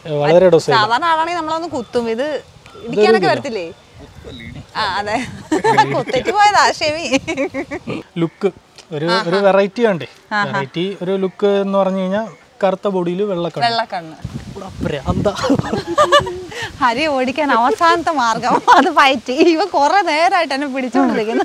വളരെ ഡോസ് സാധാരണ ആളാണെങ്കിൽ നമ്മളൊന്ന് കുത്തും ഇത് ഇടിക്കാനൊക്കെ വരത്തില്ലേ ആ അതെ കുത്തിട്ട് പോയതാ ഷെമി ലുക്ക് ഒരു ഒരു വെറൈറ്റി വേണ്ടേ വെറൈറ്റി ഒരു ലുക്ക് എന്ന് പറഞ്ഞു കഴിഞ്ഞാൽ കറുത്ത ബോഡിയിൽ വെള്ളക്കണ്ണ് വെള്ളക്കണ്ണ് ഇവിടെ ഭ്രാന്ത. ഹരി ഓടിക്കാൻ അവസാനത്തെ മാർഗം അത് പയറ്റി ഇവ കുറെ നേരമായിട്ട് എന്നെ പിടിച്ചോണ്ടിരിക്കുന്നു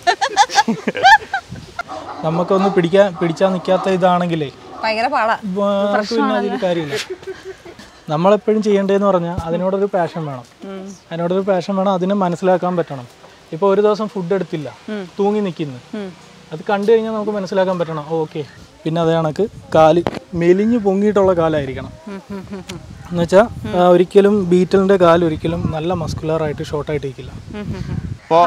നമുക്കൊന്ന് പിടിക്കാൻ പിടിച്ചാൽ നിൽക്കാത്ത ഇതാണെങ്കിലേ ഭയങ്കര പാടാ ഇപ്പൊ നമുക്ക് പിന്നെ അതിൽ കാര്യമില്ല നമ്മളെപ്പോഴും ചെയ്യേണ്ടതെന്ന് പറഞ്ഞാൽ അതിനോടൊരു പാഷൻ വേണം അതിനോടൊരു പാഷൻ വേണം അതിനെ മനസ്സിലാക്കാൻ പറ്റണം ഇപ്പോൾ ഒരു ദിവസം ഫുഡ് എടുത്തില്ല തൂങ്ങി നിൽക്കുന്നു അത് കണ്ടു കഴിഞ്ഞാൽ നമുക്ക് മനസ്സിലാക്കാൻ പറ്റണം ഓക്കെ പിന്നെ അതേ കണക്ക് കാല് മെലിഞ്ഞ് പൊങ്ങിയിട്ടുള്ള കാലായിരിക്കണം എന്നുവെച്ചാൽ ഒരിക്കലും ബീറ്റലിൻ്റെ കാല് ഒരിക്കലും നല്ല മസ്കുലറായിട്ട് ഷോർട്ടായിട്ട് ഇരിക്കില്ല ഇപ്പോൾ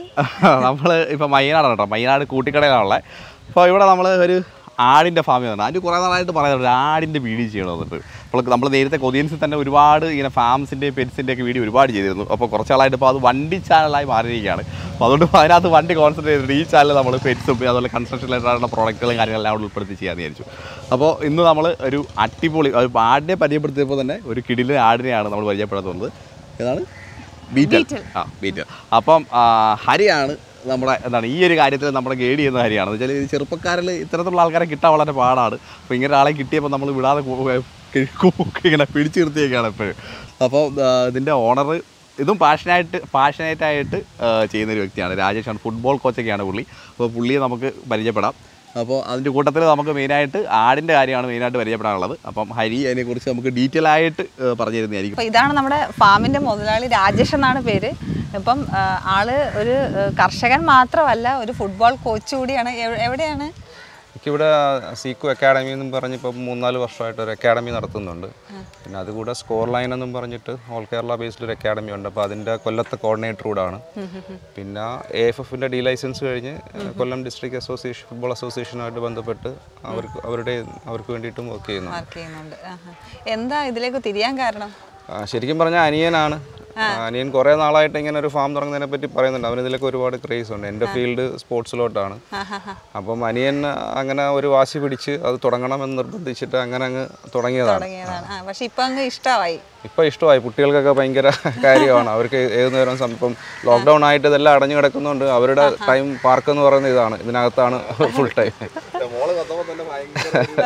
നമ്മൾ ഇപ്പോൾ മയ്യനാടാണ് കേട്ടോ മയ്യനാട് കൂട്ടിക്കടയിലാണുള്ളത് അപ്പോൾ ഇവിടെ നമ്മൾ ഒരു ആടിൻ്റെ ഫാമിൽ വന്നു അതിന് കുറേ നാളായിട്ട് പറയുന്നുണ്ട് ഒരു ആടിൻ്റെ വീഡിയോ ചെയ്യണം എന്നിട്ട് അപ്പോൾ നമ്മൾ നേരത്തെ കൊതിയൻസിൽ തന്നെ ഒരുപാട് ഇങ്ങനെ ഫാംസിൻ്റെയും പെറ്റ്സിൻ്റെ ഒക്കെ വീഡിയോ ഒരുപാട് ചെയ്തിരുന്നു അപ്പോൾ കുറച്ച് നാളായിട്ട് ഇപ്പോൾ അത് വണ്ടി ചാനലായി മാറിയിരിക്കുകയാണ് അപ്പോൾ അതുകൊണ്ട് ഇപ്പോൾ അതിനകത്ത് വണ്ടി കോൺസെൻട്രേറ്റ് ചെയ്തിട്ട് ഈ ചാനൽ നമ്മൾ പെറ്റ്സും പിന്നെ അതുപോലെ കൺസ്ട്രക്ഷൻ റിലേറ്റഡായിട്ടുള്ള പ്രോഡക്റ്റുകളും കാര്യങ്ങളെല്ലാം അവിടെ ഉൾപ്പെടുത്തി ചെയ്യാമെന്ന് വിചാരിച്ചു അപ്പോൾ ഇന്ന് നമ്മൾ ഒരു അടിപൊളി ഒരു ആടിനെ പരിചയപ്പെടുത്തിയപ്പോൾ തന്നെ ഒരു കിടിലെ ആടിനെയാണ് നമ്മൾ പരിചയപ്പെടുത്തുന്നത് ഏതാണ് ബീറ്റൽ ആ ബീറ്റൽ അപ്പം ആ, ഹരിയാണ് നമ്മുടെ എന്താണ് ഈ ഒരു കാര്യത്തിൽ നമ്മുടെ ഗൈഡ് ചെയ്യുന്ന ഹരിയാണ് എന്ന് വെച്ചാൽ ഈ ചെറുപ്പക്കാരിൽ ഇത്തരത്തിലുള്ള ആൾക്കാരെ കിട്ടാൻ വളരെ പാടാണ് അപ്പോൾ ഇങ്ങനെ ഒരാളെ കിട്ടിയപ്പോൾ നമ്മൾ വിടാതെ കു- കു- കു- ഇങ്ങനെ പിടിച്ചു നിർത്തിയൊക്കെയാണ് എപ്പോഴും അപ്പോൾ ആ, ഇതിൻ്റെ ഓണർ ഇതും പാഷനായിട്ട് പാഷനേറ്റായിട്ട് ചെയ്യുന്ന ഒരു വ്യക്തിയാണ് രാജേഷാണ് ഫുട്ബോൾ കോച്ചൊക്കെയാണ് പുള്ളി അപ്പോൾ പുള്ളിയെ നമുക്ക് പരിചയപ്പെടാം അപ്പോൾ അതിൻ്റെ കൂട്ടത്തിൽ നമുക്ക് മെയിനായിട്ട് ആടിൻ്റെ കാര്യമാണ് മെയിനായിട്ട് പരിചയപ്പെടാനുള്ളത് അപ്പം ഹരി അതിനെക്കുറിച്ച് നമുക്ക് ഡീറ്റെയിൽ ആയിട്ട് ആ, പറഞ്ഞു തരുന്നതായിരിക്കും അപ്പൊ ഇതാണ് നമ്മുടെ ഫാമിന്റെ മുതലാളി രാജേഷ് എന്നാണ് പേര് ഇപ്പം ആ, ആള് ഒരു ആ, കർഷകൻ മാത്രമല്ല ഒരു ഫുട്ബോൾ കോച്ച് കൂടിയാണ് എവ്- എവിടെയാണ് എനിക്കിവിടെ സീക്കു അക്കാഡമി എന്നും പറഞ്ഞ് ഇപ്പം മൂന്നാല് വർഷമായിട്ട് ഒരു അക്കാഡമി നടത്തുന്നുണ്ട് പിന്നെ അതുകൂടെ സ്കോർ ലൈൻ എന്നും പറഞ്ഞിട്ട് ഓൾ കേരള ബേസ്ഡ് ഒരു അക്കാഡമി ഉണ്ട് അപ്പോൾ അതിൻ്റെ കൊല്ലത്തെ കോർഡിനേറ്റർ കൂടാണ് പിന്നെ എ എഫ് എഫിൻ്റെ ഡി ലൈസൻസ് കഴിഞ്ഞ് കൊല്ലം ഡിസ്ട്രിക്ട് അസോസിയേഷൻ ഫുട്ബോൾ അസോസിയേഷനുമായിട്ട് ബന്ധപ്പെട്ട് അവർക്ക് അവരുടെ അവർക്ക് വേണ്ടിയിട്ടും വർക്ക് ചെയ്യുന്നു വർക്ക് ചെയ്യുന്നുണ്ട് ആഹാ. എന്താ ഇതിലേക്ക് തിരിയാൻ കാരണം ആ, ശരിക്കും പറഞ്ഞാൽ അനിയനാണ് ആ, അനിയൻ കുറേ നാളായിട്ട് ഇങ്ങനെ ഒരു ഫാം തുടങ്ങുന്നതിനെ പറ്റി പറയുന്നുണ്ട് അവന് ഇതിലൊക്കെ ഒരുപാട് ക്രേസ് ഉണ്ട് എൻ്റെ ഫീൽഡ് സ്പോർട്സിലോട്ടാണ് അപ്പം അനിയൻ അങ്ങനെ ഒരു വാശി പിടിച്ച് അത് തുടങ്ങണമെന്ന് നിർബന്ധിച്ചിട്ട് അങ്ങനെ അങ്ങ് തുടങ്ങിയതാണ് തുടങ്ങിയതാണ് ആ പക്ഷെ ഇപ്പൊ അങ്ങ് ഇഷ്ടമായി ഇപ്പം ഇഷ്ടമായി കുട്ടികൾക്കൊക്കെ ഭയങ്കര കാര്യമാണ് അവർക്ക് ഏത് നേരം സം- ഇപ്പം ലോക്ക്ഡൗൺ ആയിട്ട് ഇതെല്ലാം അടഞ്ഞു കിടക്കുന്നുണ്ട് അവരുടെ ടൈം പാർക്ക് എന്ന് പറയുന്നത് ഇതാണ് ഇതിനകത്താണ് ഫുൾ ടൈം മോള് വന്നപ്പോൾ തന്നെ ഭയങ്കര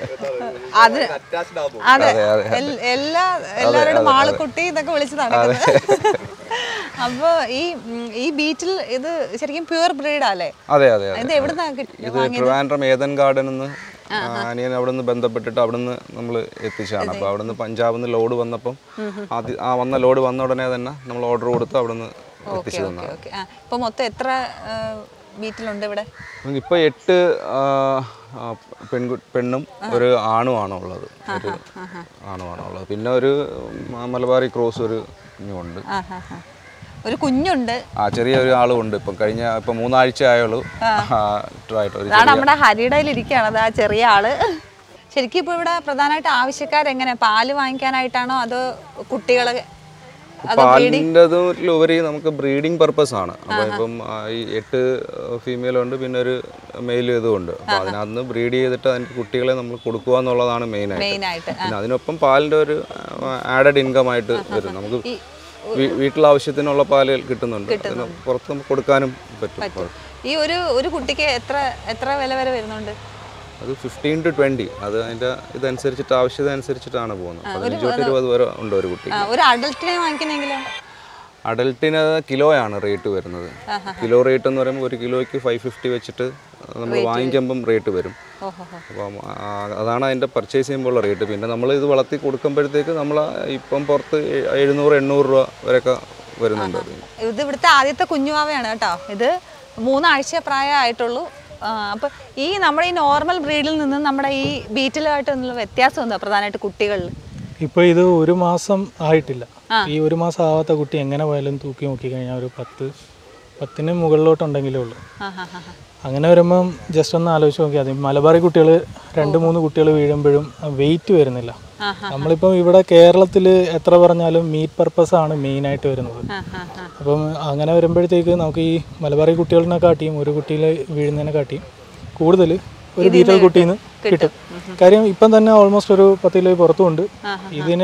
അത് അതെ എൽ- എല്ലാ എല്ലാവരോടും മാളുക്കുട്ടി എന്നൊക്കെ വിളിച്ച് നടക്കുന്നത് അപ്പൊ ഈ ഉം, ഈ ബീറ്റിൽ ഇത് ശരിക്കും പ്യുവർ ബ്രീഡ് അല്ലേ അതെ അതെ അതെ ഇത് എവിടുന്നാ കിട്ടി ഇത് ട്രിവാൻഡ്രം ഏതൻ ഗാർഡൻ എന്ന് അനിയൻ അവിടെ നിന്ന് ബന്ധപ്പെട്ടിട്ട് അവിടെ നിന്ന് നമ്മൾ എത്തിച്ചാണ് അപ്പോൾ അവിടെ നിന്ന് പഞ്ചാബിൽ നിന്ന് ലോഡ് വന്നപ്പം ആദ്യം ആ വന്ന ലോഡ് വന്ന ഉടനെ തന്നെ നമ്മൾ ഓർഡർ കൊടുത്ത് അവിടെ നിന്ന് എത്തിച്ചു ഓക്കെ തന്നാണ് ഓക്കെ ആ ഇപ്പൊ മൊത്തം എത്ര ബീറ്റിലുണ്ട് ഇവിടെ ഇപ്പോൾ എട്ട് ആ, ആ, പെൺകു പെണ്ണും ഒരു ആണുമാണ് ഉള്ളത് ഒരു ആണുമാണ് ഉള്ളത് പിന്നെ ഒരു മ- മലബാറി ക്രോസ് ഒരു കുഞ്ഞുണ്ട് ആ ഹാ ഹാ ഒരു കുഞ്ഞുണ്ട് ആ ചെറിയ ഒരു ആളും ഉണ്ട് ഇപ്പം കഴിഞ്ഞ ഇപ്പം മൂന്നാഴ്ച ആയുള്ളൂ ആയിട്ട് ഒരു അതാണ് നമ്മുടെ ഹരിടയിൽ ഇരിക്കുകയാണ് അത് ആ ചെറിയ ആള് ശരിക്കും ഇപ്പൊ ഇവിടെ പ്രധാനമായിട്ട് ആവശ്യക്കാരെങ്ങനെ പാല് വാങ്ങിക്കാനായിട്ടാണോ അതോ കുട്ടികളെ അതോ പാലിൻ്റെതിലുപരി നമുക്ക് ബ്രീഡിംഗ് പർപ്പസ് ആണ് അപ്പോൾ ഇപ്പം ആ, ഈ എട്ട് ഫീമെയിൽ ഉണ്ട് പിന്നെ ഒരു മെയിൽ ഇതും ഉണ്ട് അപ്പോൾ അതിനകത്ത് ബ്രീഡ് ചെയ്തിട്ട് അതിൻ്റെ കുട്ടികളെ നമ്മൾ കൊടുക്കുക എന്നുള്ളതാണ് മെയിൻ ആയിട്ട് മെയിൻ ആയിട്ട് പിന്നെ അതിനൊപ്പം പാലിൻ്റെ ഒരു ആഡഡ് ഇൻകം ആയിട്ട് വരും നമുക്ക് വീ- വീട്ടിലാവശ്യത്തിനുള്ള പാല് കിട്ടുന്നുണ്ട് അതിന് പുറത്ത് നമുക്ക് കൊടുക്കാനും പറ്റും ഈ ഒരു ഒരു കുട്ടിക്ക് എത്ര എത്ര വില വരെ വരുന്നുണ്ട് അത് ഫിഫ്റ്റീൻ ടു ട്വൻറ്റി അത് അതിൻ്റെ ഇതനുസരിച്ചിട്ട് ആവശ്യത അനുസരിച്ചിട്ടാണ് പോകുന്നത് പതിനഞ്ച് തൊട്ട് ഇരുപത് വരെ ഉണ്ട് ഒരു കുട്ടി ആ, ഒരു അഡൽട്ടിനെ വാങ്ങിക്കുന്നെങ്കിലോ അഡൽട്ടിന് കിലോയാണ് റേറ്റ് വരുന്നത് കിലോ റേറ്റ് എന്ന് പറയുമ്പോൾ ഒരു കിലോയ്ക്ക് ഫൈവ് ഫിഫ്റ്റി വെച്ചിട്ട് നമ്മൾ വാങ്ങിക്കുമ്പം റേറ്റ് വരും ഓഹോ അപ്പം ആ, അതാണ് അതിൻ്റെ പർച്ചേസ് ചെയ്യുമ്പോഴുള്ള റേറ്റ് പിന്നെ നമ്മൾ ഇത് വളർത്തി കൊടുക്കുമ്പോഴത്തേക്ക് നമ്മൾ ഇപ്പം പുറത്ത് എ- എഴുന്നൂറ് എണ്ണൂറ് രൂപ വരെയൊക്കെ വരുന്നുണ്ട് അത് ഇത് ഇവിടുത്തെ ആദ്യത്തെ കുഞ്ഞുവാവയാണ് കേട്ടോ ഇത് മൂന്നാഴ്ച പ്രായമായിട്ടുള്ളൂ ആ, അപ്പൊ ഈ നമ്മുടെ ഈ നോർമൽ ബ്രീഡിൽ നിന്ന് നമ്മുടെ ഈ ബീറ്റിലുമായിട്ട് എന്നുള്ള വ്യത്യാസം എന്താ പ്രധാനമായിട്ട് കുട്ടികളിൽ ഇപ്പോൾ ഇത് ഒരു മാസം ആയിട്ടില്ല ഈ ഒരു മാസം ആവാത്ത കുട്ടി എങ്ങനെ പോയാലും തൂക്കി നോക്കി കഴിഞ്ഞാൽ ഒരു പത്ത് പത്തിന് മുകളിലോട്ടുണ്ടെങ്കിലേ ഉള്ളൂ ആ ഹാ ഹാ അങ്ങനെ വരുമ്പം ജസ്റ്റ് ഒന്ന് ആലോചിച്ച് നോക്കിയാൽ മതി മലബാറി കുട്ടികൾ രണ്ട് മൂന്ന് കുട്ടികൾ വീഴുമ്പോഴും വെയിറ്റ് വരുന്നില്ല നമ്മളിപ്പം ഇവിടെ കേരളത്തിൽ എത്ര പറഞ്ഞാലും മീറ്റ് പർപ്പസ് ആണ് മെയിനായിട്ട് വരുന്നത് അപ്പം അങ്ങനെ വരുമ്പോഴത്തേക്ക് നമുക്ക് ഈ മലബാറി കുട്ടികളിനെ കാട്ടിയും ഒരു കുട്ടിയിൽ വീഴുന്നതിനെ കാട്ടിയും കൂടുതൽ ഒരു ബീറ്റൽ കുട്ടിയിൽ നിന്ന് കിട്ടും കാര്യം ഇപ്പം തന്നെ ഓൾമോസ്റ്റ് ഒരു പത്ത് കിലോ പുറത്തുമുണ്ട് ഇതിന്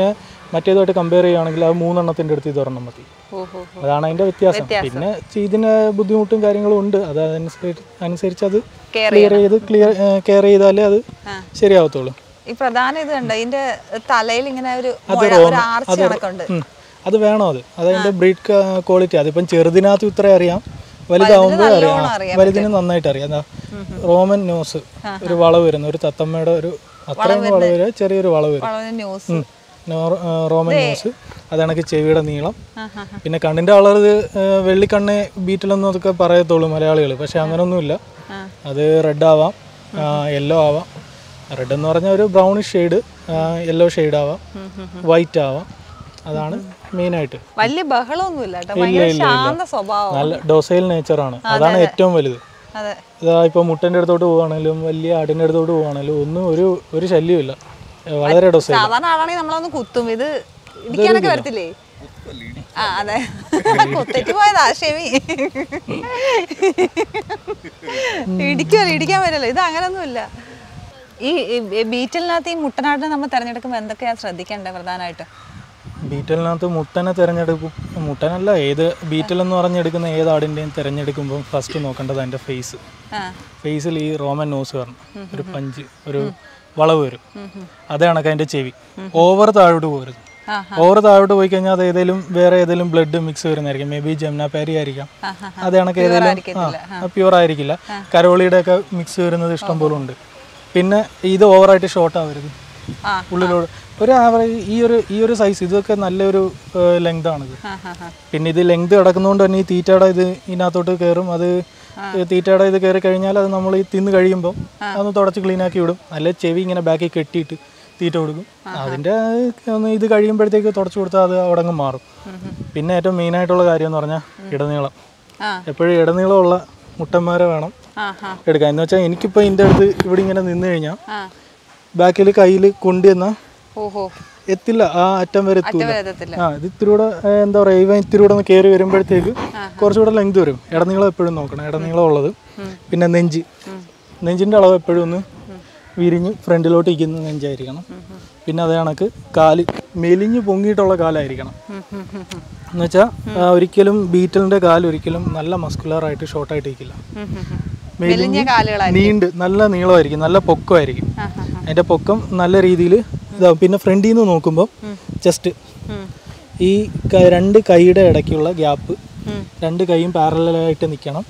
മറ്റേതുമായിട്ട് കമ്പയർ ചെയ്യുകയാണെങ്കിൽ അത് മൂന്നെണ്ണത്തിൻ്റെ അടുത്ത് ഇത് ഒരെണ്ണം മതി ഓഹോ അതാണ് അതിൻ്റെ വ്യത്യാസം പിന്നെ ഇതിന് ബുദ്ധിമുട്ടും കാര്യങ്ങളും ഉണ്ട് അത് അതനുസരിച്ച് അനുസരിച്ച് അത് ക്ലിയർ ചെയ്ത് ക്ലിയർ കെയർ ചെയ്താലേ അത് ശരിയാവത്തുള്ളൂ ഈ പ്രധാന ഇത് കണ്ടോ ഇതിന്റെ തലയിൽ ഇങ്ങനെ ഒരു അത് മുഴ, റോമ ഒരു ആർച്ച് അത് കണക്കുണ്ട് ഉം. അത് വേണം അത് അതതിൻ്റെ ബ്രീഡ് ക്വാളിറ്റി അതിപ്പം ചെറുതിനകത്ത് ഇത്ര അറിയാം വലുതാവുമ്പോൾ അറിയാം നല്ലോണം ആ, അറിയാൻ വലുതിന് നന്നായിട്ട് അറിയാം എന്താ റോമൻ നോസ് ഒരു വളവ് വരുന്നു ഒരു തത്തമ്മയുടെ ഒരു അത്രയും വളവ് വരിക ചെറിയൊരു വളവ് വരും വളരെ ന്യൂസ് ഉം. നോ- ആ, റോമൻ നോസ് അതാണെങ്കിൽ ചെവിയുടെ നീളം പിന്നെ കണ്ണിന്റെ കളർ ഇത് ആ, വെള്ളിക്കണ്ണ് ബീറ്റിലെന്നും അതൊക്കെ പറയത്തുള്ളൂ മലയാളികൾ പക്ഷെ അങ്ങനൊന്നുമില്ല അത് റെഡ് ആവാം യെല്ലോ ആവാം റെഡ് എന്ന് പറഞ്ഞാൽ ഒരു ബ്രൗണിഷ് ഷെയ്ഡ് യെല്ലോ ഷെയ്ഡ് ആവാം വൈറ്റ് ആവാം അതാണ് മെയിനായിട്ട് വലിയ ബഹളമൊന്നുമില്ല കേട്ടോ ഭയങ്കര ശാന്ത സ്വഭാവം നല്ല ഡോസൈൽ നേച്ചറാണ് അതാണ് ഏറ്റവും വലുത് അതെ ഇതാ ഇപ്പോൾ മുട്ടൻ്റെ അടുത്തോട്ട് പോവുകയാണെങ്കിലും വലിയ ആടിൻ്റെ അടുത്തോട്ട് പോവുകയാണെങ്കിലും ഒന്നും ഒരു ഒരു ശല്യമില്ല വളരെ ഡോസൈൽ സാധാരണ ആളാണെങ്കിൽ നമ്മളൊന്ന് കുത്തും ഇത് ഇടിക്കാനൊക്കെ വരത്തില്ലേ ആ അതെ കുത്തിട്ട് പോയതാ ഷെമി ഇടിക്കുമല്ലോ ഇടിക്കാൻ വരല്ലോ ഇത് അങ്ങനൊന്നുമില്ല ഈ ഈ ബീറ്റലിനകത്ത് ഈ മുട്ടനാട്ടിനെ നമ്മൾ തിരഞ്ഞെടുക്കുമ്പോൾ എന്തൊക്കെയാ ശ്രദ്ധിക്കേണ്ടത് പ്രധാനമായിട്ട് ബീറ്റലിനകത്ത് മുട്ടനെ തിരഞ്ഞെടുക്കും മുട്ടനല്ല ഏത് ബീറ്റൽ എന്ന് പറഞ്ഞെടുക്കുന്ന ഏത് ആടിൻ്റെയും തിരഞ്ഞെടുക്കുമ്പോൾ ഫസ്റ്റ് നോക്കേണ്ടത് അതിൻ്റെ ഫേസ് ആ ഫേസിൽ ഈ റോമൻ നോസ് വരണം ഒരു പഞ്ച് ഒരു വളവ് വരും അത് കണക്ക് അതിൻ്റെ ചെവി ഓവർ താഴോട്ട് പോകരുത് ഓവർ താഴോട്ട് പോയി കഴിഞ്ഞാൽ അത് ഏതെങ്കിലും വേറെ ഏതെങ്കിലും ബ്ലഡ് മിക്സ് വരുന്നതായിരിക്കും മേ ബി ജംനാപാരി ആയിരിക്കാം അത് കണക്ക് ഏതെങ്കിലും ആ പ്യുവർ ആയിരിക്കില്ല കരോളിയുടെ ഒക്കെ മിക്സ് വരുന്നത് ഇഷ്ടം പോലെ ഉണ്ട് പിന്നെ ഇത് ഓവറായിട്ട് ഷോർട്ട് ആവരുത് ആ. ഉള്ളിലോട് ഒരു ആവറേജ് ഈ ഒരു ഈ ഒരു സൈസ് ഇതൊക്കെ നല്ലൊരു ലെങ്ത് ആണിത് ആ ഹാ ഹാ പിന്നെ ഇത് ലെങ്ത് കിടക്കുന്നതുകൊണ്ട് തന്നെ ഈ തീറ്റയുടെ ഇത് ഇതിനകത്തോട്ട് കയറും അത് തീറ്റയുടെ ഇത് കയറി കഴിഞ്ഞാൽ അത് നമ്മൾ ഈ തിന്ന് കഴിയുമ്പോൾ അതൊന്ന് തുടച്ച് ക്ലീൻ ആക്കി വിടും അല്ലെ ചെവി ഇങ്ങനെ ബാക്കിൽ കെട്ടിയിട്ട് തീറ്റ കൊടുക്കും അതിൻ്റെ ഒന്ന് ഇത് കഴിയുമ്പോഴത്തേക്ക് തുടച്ച് കൊടുത്താൽ അത് അവിടെ അങ്ങ് മാറും പിന്നെ ഏറ്റവും മെയിനായിട്ടുള്ള കാര്യം എന്ന് പറഞ്ഞാൽ ഇടനീളം ആ എപ്പോഴും ഇടനീളമുള്ള മുട്ടന്മാരെ വേണം ആ ഹാ എടുക്കാൻ എന്ന് വെച്ചാൽ എനിക്കിപ്പോൾ ഇതിൻ്റെ അടുത്ത് ഇവിടെ ഇങ്ങനെ നിന്ന് കഴിഞ്ഞാൽ ആ ബാക്കിൽ കയ്യിൽ കൊണ്ടുവന്നാൽ ഓഹോ എത്തില്ല ആ അറ്റം വരെ എത്തൂല വരത്തില്ല ആ ഇത് ഇത്തിരി കൂടെ ഏ, എന്താ പറയുക ഇവൻ ഇത്തിരി കൂടെ ഒന്ന് കയറി വരുമ്പോഴത്തേക്ക് കുറച്ചുകൂടെ ലെങ്ത് വരും ഇടനീളം എപ്പോഴും നോക്കണം ഇടനീളം ഉള്ളത് പിന്നെ നെഞ്ച് നെഞ്ചിൻ്റെ അളവ് എപ്പോഴും ഒന്ന് വിരിഞ്ഞ് ഫ്രണ്ടിലോട്ട് ഇരിക്കുന്ന നെഞ്ചായിരിക്കണം പിന്നെ അത് കണക്ക് കാല് മെലിഞ്ഞ് പൊങ്ങിയിട്ടുള്ള കാലായിരിക്കണം എന്ന് വെച്ചാൽ ഒരിക്കലും ബീറ്റലിൻ്റെ കാല് ഒരിക്കലും നല്ല മസ്കുലറായിട്ട് ഷോർട്ടായിട്ട് ഇരിക്കില്ല മെലിഞ്ഞ കാലുകളായി നീണ്ട് നല്ല നീളമായിരിക്കും നല്ല പൊക്കമായിരിക്കും അതിൻ്റെ പൊക്കം നല്ല രീതിയിൽ ഇതാവും പിന്നെ ഫ്രണ്ടിൽ നിന്ന് നോക്കുമ്പോൾ ജസ്റ്റ് ഈ ക- രണ്ട് കൈയുടെ ഇടയ്ക്കുള്ള ഗ്യാപ്പ് രണ്ട് കൈയും പാരലായിട്ട് നിൽക്കണം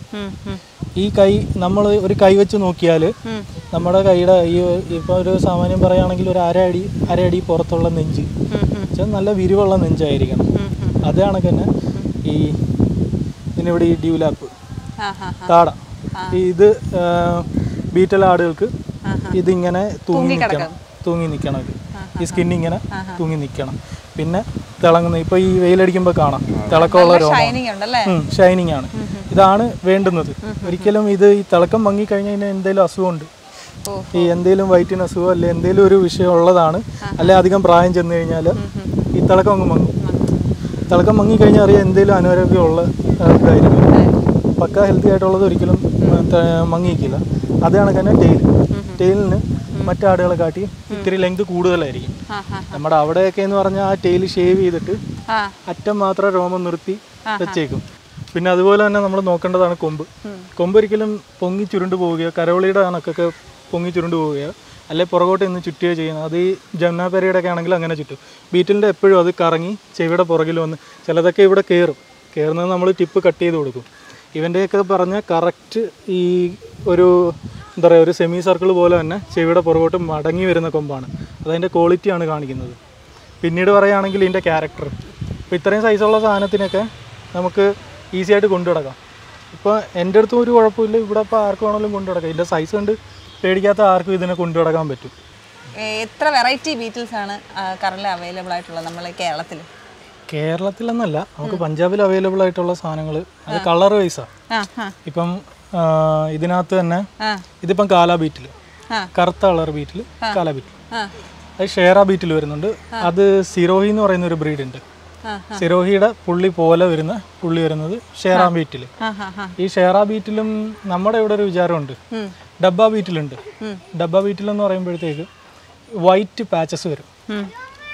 ഈ കൈ നമ്മൾ ഒരു കൈ വെച്ച് നോക്കിയാൽ നമ്മുടെ കൈയുടെ ഈ ഇപ്പോൾ ഒരു സാമാന്യം പറയുകയാണെങ്കിൽ ഒരു അര അടി അര അടി പുറത്തുള്ള നെഞ്ച് വെച്ചാൽ നല്ല വിരിവുള്ള നെഞ്ചായിരിക്കണം അത് കണക്ക് തന്നെ ഈ ഇതിനിവിടെ ഈ ഡ്യൂലാപ്പ് ആ ഹാ താട ഈ ഇത് ആ, ബീറ്റൽ ആടുകൾക്ക് ഇതിങ്ങനെ തൂങ്ങി നിൽക്കണം തൂങ്ങി നിൽക്കണം ഇത് ഈ സ്കിൻ ഇങ്ങനെ തൂങ്ങി നിൽക്കണം പിന്നെ തിളങ്ങുന്ന ഇപ്പൊ ഈ വെയിലടിക്കുമ്പോൾ കാണാം തിളക്കമുള്ള രോമം ഷൈനിങ് ഉണ്ടല്ലേ ഷൈനിങ് ആണ് ഇതാണ് വേണ്ടുന്നത് ഒരിക്കലും ഇത് ഈ തിളക്കം മങ്ങി കഴിഞ്ഞാൽ ഇതിന് എന്തെങ്കിലും അസുഖമുണ്ട് ഓ. ഈ എന്തെങ്കിലും വയറ്റിന് അസുഖം അല്ലെ എന്തെങ്കിലും ഒരു വിഷയം ഉള്ളതാണ് അല്ലെ അധികം പ്രായം ചെന്ന് കഴിഞ്ഞാൽ ഈ തിളക്കം അങ്ങ് മങ്ങും തിളക്കം മങ്ങി കഴിഞ്ഞാൽ അറിയാം എന്തെങ്കിലും അനാരോഗ്യമുള്ള ആ, ഇതായിരിക്കും പക്ക ഹെൽത്തി ആയിട്ടുള്ളത് ഒരിക്കലും ഉം, ത- മങ്ങിക്കില്ല അത് കണക്ക് തന്നെ ടെയിൽ ടെയിലിന് മറ്റാടുകളെ കാട്ടി ഇത്തിരി ലെങ്ത് കൂടുതലായിരിക്കും ആ ഹാ നമ്മുടെ അവിടെയൊക്കെ എന്ന് പറഞ്ഞാൽ ആ ടെയിൽ ഷേവ് ചെയ്തിട്ട് ആ അറ്റം മാത്രം രോമം നിർത്തി വെച്ചേക്കും പിന്നെ അതുപോലെ തന്നെ നമ്മൾ നോക്കേണ്ടതാണ് കൊമ്പ് കൊമ്പ് ഒരിക്കലും പൊങ്ങി ചുരുണ്ട് പോവുകയോ കരവളിയുടെ കണക്കൊക്കെ പൊങ്ങി ചുരുണ്ട് പോവുകയോ അല്ലെ പുറകോട്ട് നിന്ന് ചുറ്റുകയോ ചെയ്യുന്നത് അത് ഈ ജമുനാപെരയുടെ ഒക്കെ ആണെങ്കിൽ അങ്ങനെ ചുറ്റും ബീറ്റിലിൻ്റെ എപ്പോഴും അത് കറങ്ങി ചെവിയുടെ പുറകിൽ വന്ന് ചിലതൊക്കെ ഇവിടെ കയറും കയറുന്നത് നമ്മൾ ടിപ്പ് കട്ട് ചെയ്ത് കൊടുക്കും ഇവൻ്റെയൊക്കെ പറഞ്ഞ കറക്റ്റ് ഈ ഒരു എന്താ പറയുക ഒരു സെമി സർക്കിൾ പോലെ തന്നെ ചെവിയുടെ പുറകോട്ട് മടങ്ങി വരുന്ന കൊമ്പാണ് അതതിൻ്റെ ക്വാളിറ്റിയാണ് കാണിക്കുന്നത് പിന്നീട് പറയുകയാണെങ്കിൽ ഇതിൻ്റെ ക്യാരക്ടർ ഇപ്പോൾ ഇത്രയും സൈസുള്ള സാധനത്തിനൊക്കെ നമുക്ക് ഈസി ആയിട്ട് കൊണ്ടു നടക്കാം ഇപ്പോൾ എൻ്റെ അടുത്തും ഒരു കുഴപ്പമില്ല ഇവിടെ ഇപ്പോൾ ആർക്ക് വേണമെങ്കിലും കൊണ്ടു നടക്കാം ഇതിൻ്റെ സൈസ് കൊണ്ട് പേടിക്കാത്ത ആർക്കും ഇതിനെ കൊണ്ടു നടക്കാൻ പറ്റും ഏ, എത്ര വെറൈറ്റി ബീറ്റിൽസ് ആണ് കറന്റ് അവൈലബിൾ ആയിട്ടുള്ളത് നമ്മളെ കേരളത്തിൽ കേരളത്തിലെന്നല്ല നമുക്ക് പഞ്ചാബിൽ അവൈലബിൾ ആയിട്ടുള്ള സാധനങ്ങൾ അത് കളർ വൈസാണ് ആ ആ ഇപ്പം ആ, ഇതിനകത്ത് തന്നെ ആ ഇതിപ്പം കാലാ ബീറ്റിൽ ആ. കറുത്ത കളർ ബീറ്റിൽ കാലാ ബീറ്റിൽ ആ അത് ഷേറ ബീറ്റിൽ വരുന്നുണ്ട് അത് സിറോഹി എന്ന് പറയുന്ന ഒരു ബ്രീഡ് ഉണ്ട് ആ, സിറോഹിയുടെ പുള്ളി പോലെ വരുന്ന പുള്ളി വരുന്നത് ഷേറ ബീറ്റിൽ ആ ആ ആ ഈ ഷേറ ബീറ്റിലും നമ്മുടെ ഇവിടെ ഒരു വിചാരമുണ്ട് ഉം. ഡബ്ബ ബീറ്റിലുണ്ട് ഡബ്ബ ബീറ്റിൽ എന്ന് പറയുമ്പോഴത്തേക്ക് വൈറ്റ് പാച്ചസ് വരും ഉം.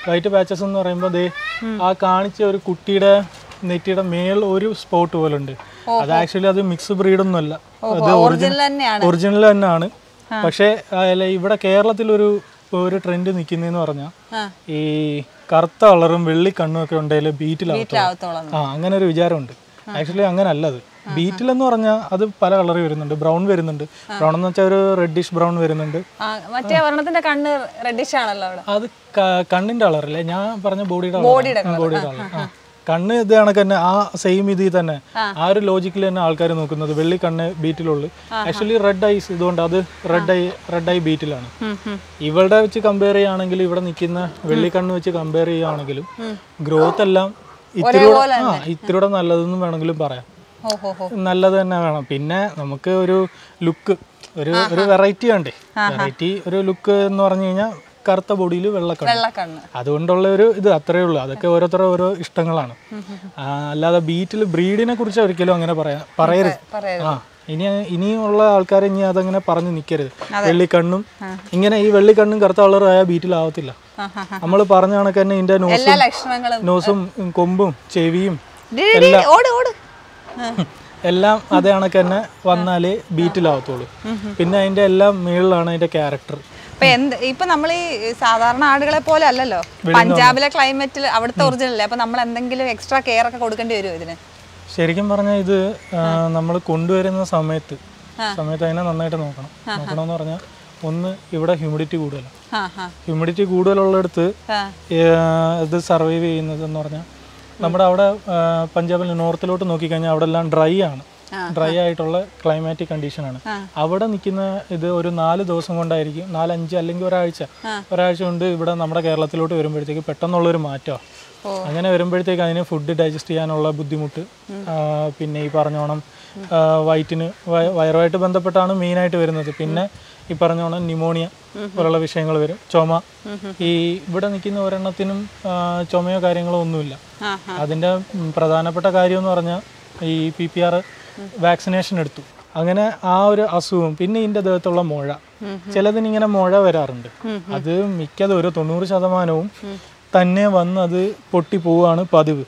വൈറ്റ് പാച്ചസ് എന്ന് പറയുമ്പോൾ ദേ ആ കാണിച്ച ഒരു കുട്ടിയുടെ നെറ്റിയുടെ മേൽ ഒരു സ്പോട്ട് പോലെ ഉണ്ട് അത് ആക്ച്വലി അത് മിക്സ് ബ്രീഡൊന്നും അല്ല അത് ഒറിജിനൽ തന്നെയാണ് ഒറിജിനൽ തന്നെയാണ് പക്ഷേ അല്ല ഇവിടെ കേരളത്തിൽ ഒരു ഒരു ട്രെൻഡ് നിൽക്കുന്നതെന്ന് പറഞ്ഞാൽ ആ. ഈ കറുത്ത കളറും വെള്ളി കണ്ണും ഒക്കെ ഉണ്ടെങ്കിൽ ബീറ്റിലാവത്തുള്ളൂ ആവത്തോളം ആ അങ്ങനെ ഒരു വിചാരമുണ്ട് ആക്ച്വലി അങ്ങനെ അല്ലത് ബീറ്റിൽ എന്ന് പറഞ്ഞാൽ അത് പല കളർ വരുന്നുണ്ട് ബ്രൗൺ വരുന്നുണ്ട് ബ്രൗൺ എന്ന് വെച്ചാൽ ഒരു റെഡിഷ് ബ്രൗൺ വരുന്നുണ്ട് ആ, മറ്റേ ഒരെണ്ണത്തിന്റെ കണ്ണ് റെഡിഷ് ആണല്ലോ അവിടെ അത് ക- കണ്ണിന്റെ കളറല്ലേ ഞാൻ പറഞ്ഞ ബോഡിയുടെ ബോഡിയുടെ കളർ കണ്ണ് ഇത് കണക്ക് തന്നെ ആ സെയിം ഇതിൽ തന്നെ ആ ഒരു ലോജിക്കിൽ തന്നെ ആൾക്കാർ നോക്കുന്നത് വെള്ളി കണ്ണ് ബീറ്റിലുള്ളു ആക്ച്വലി റെഡ് ഐസ് ഇതുകൊണ്ട് അത് റെഡ് ഐ റെഡ് ഐ ബീറ്റിലാണ് ഇവളുടെ വെച്ച് കമ്പയർ ചെയ്യുകയാണെങ്കിൽ ഇവിടെ നിൽക്കുന്ന വെള്ളി കണ്ണ് വെച്ച് കമ്പയർ ചെയ്യുകയാണെങ്കിലും ഗ്രോത്ത് എല്ലാം ഇത്തിരിയൂടെ ആ ഇത്തിരിയൂടെ നല്ലതെന്നും വേണമെങ്കിലും പറയാം ഓ ഹോ ഹോ നല്ലത് തന്നെ വേണം പിന്നെ നമുക്ക് ഒരു ലുക്ക് ഒരു ഒരു വെറൈറ്റി വേണ്ടേ വെറൈറ്റി ഒരു ലുക്ക് എന്ന് പറഞ്ഞു കഴിഞ്ഞാൽ കറുത്ത ബോഡിയിൽ വെള്ളക്കണ്ണ് വെള്ളക്കണ്ണ് അതുകൊണ്ടുള്ള ഒരു ഇത് അത്രയേ ഉള്ളൂ അതൊക്കെ ഓരോരുത്തരുടെ ഓരോ ഇഷ്ടങ്ങളാണ് ആ, അല്ലാതെ ബീറ്റിൽ ബ്രീഡിനെ കുറിച്ച് ഒരിക്കലും അങ്ങനെ പറയാ പറയരുത് പറയരുത് ആ ഇനി ഇനിയുള്ള ആൾക്കാർ ഇനി അതങ്ങനെ പറഞ്ഞു നിൽക്കരുത് വെള്ളിക്കണ്ണും ഇങ്ങനെ ഈ വെള്ളിക്കണ്ണും കറുത്ത കളറായ ബീറ്റിലാവത്തില്ല നമ്മൾ പറഞ്ഞ കണക്ക് തന്നെ ഇതിന്റെ എല്ലാ നോസും ലക്ഷണങ്ങളും നോസും കൊമ്പും ചെവിയും ഡി, ഡി, ഡി, ഓട് ഓട് ആ. എല്ലാം അതേ കണക്ക് തന്നെ വന്നാലേ ബീറ്റിലാവത്തുള്ളൂ പിന്നെ അതിന്റെ എല്ലാം മുകളിലാണ് അതിന്റെ ക്യാരക്ടർ ഇപ്പൊ എന്ത് ഇപ്പൊ നമ്മൾ ഈ സാധാരണ ആടുകളെ പോലെ അല്ലല്ലോ പഞ്ചാബിലെ ക്ലൈമറ്റിൽ അവിടുത്തെ ഒറിജിനൽ അല്ലേ അപ്പൊ നമ്മൾ എന്തെങ്കിലും എക്സ്ട്രാ കെയർ ഒക്കെ കൊടുക്കേണ്ടി വരുമോ ഇതിന് ശരിക്കും പറഞ്ഞാൽ ഇത് നമ്മൾ കൊണ്ടുവരുന്ന സമയത്ത് സമയത്ത് അതിനെ നന്നായിട്ട് നോക്കണം നോക്കണമെന്ന് പറഞ്ഞാൽ ഒന്ന് ഇവിടെ ഹ്യൂമിഡിറ്റി കൂടുതലാണ് ആ ആ ഹ്യൂമിഡിറ്റി കൂടുതലുള്ളിടത്ത് ആ ഏർ, ഇത് സർവൈവ് ചെയ്യുന്നത് എന്ന് പറഞ്ഞാൽ നമ്മുടെ അവിടെ ആ, പഞ്ചാബിൽ നോർത്തിലോട്ട് നോക്കിക്കഴിഞ്ഞാൽ അവിടെ എല്ലാം ഡ്രൈ ആണ് ഡ്രൈ ആയിട്ടുള്ള ക്ലൈമാറ്റിക് കണ്ടീഷനാണ് അവിടെ നിൽക്കുന്ന ഇത് ഒരു നാല് ദിവസം കൊണ്ടായിരിക്കും നാലഞ്ച് അല്ലെങ്കിൽ ഒരാഴ്ച ഒരാഴ്ച കൊണ്ട് ഇവിടെ നമ്മുടെ കേരളത്തിലോട്ട് വരുമ്പോഴത്തേക്ക് പെട്ടെന്നുള്ളൊരു മാറ്റമാണ് അങ്ങനെ വരുമ്പോഴത്തേക്ക് അതിന് ഫുഡ് ഡൈജസ്റ്റ് ചെയ്യാനുള്ള ബുദ്ധിമുട്ട് ആ, പിന്നെ ഈ പറഞ്ഞോണം ആ, വയറ്റിന് വയ- വയറുമായിട്ട് ബന്ധപ്പെട്ടാണ് മെയിനായിട്ട് വരുന്നത് പിന്നെ ഈ പറഞ്ഞോണം ന്യൂമോണിയ പോലുള്ള വിഷയങ്ങൾ വരും ചുമ ഈ ഇവിടെ നിൽക്കുന്ന ഒരെണ്ണത്തിനും ആ, ചുമയോ കാര്യങ്ങളോ ഒന്നുമില്ല ആ, അതിൻ്റെ ഉം, പ്രധാനപ്പെട്ട കാര്യം എന്ന് പറഞ്ഞാൽ ഈ പി പി ആർ വാക്സിനേഷൻ എടുത്തു അങ്ങനെ ആ ഒരു അസുഖം പിന്നെ ഇതിൻ്റെ ദേഹത്തുള്ള മുഴ ചിലതിന് ഇങ്ങനെ മുഴ വരാറുണ്ട് അത് മിക്കത് ഒരു തൊണ്ണൂറ് ശതമാനവും തന്നെ വന്ന് അത് പൊട്ടി പോവുകയാണ് പതിവ്